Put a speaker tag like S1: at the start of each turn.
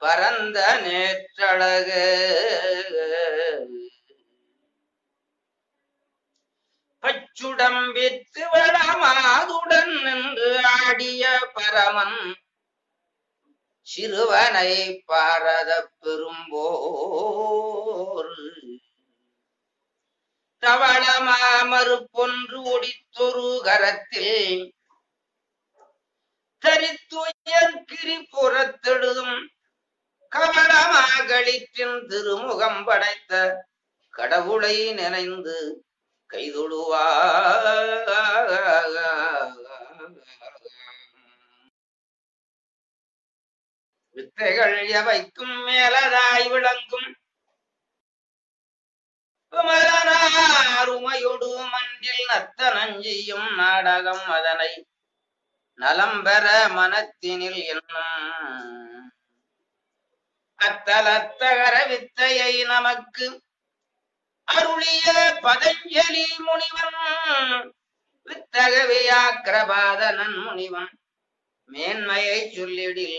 S1: பரந்த நேற்றழகு பச்சுடம்பிற்கு வளமாதுடன் நின்று ஆடிய பரமன் சிறுவனை பாரத பெரும்போர் தவளமாமறு ஒடித்தொரு கரத்தில் தரித்துயர்கிரி புறத்தெழுதும் கவளமாகளிற்றின் திருமுகம் படைத்த கடவுளை நினைந்து கைதொழுவா வித்தைகள் எவைக்கும் மேலதாய் விளங்கும் விமலனாருமையொடு மன்றில் நத்தனஞ்சியும் நாடகம் அதனை நலம் பெற மனத்தினில் என்னும் அத்தலத்தகர வித்தையை நமக்கு அருளிய பதஞ்சலி முனிவன் வித்தக வியாக்கிரபாதனன் முனிவன் மேன்மையை சொல்லிடில்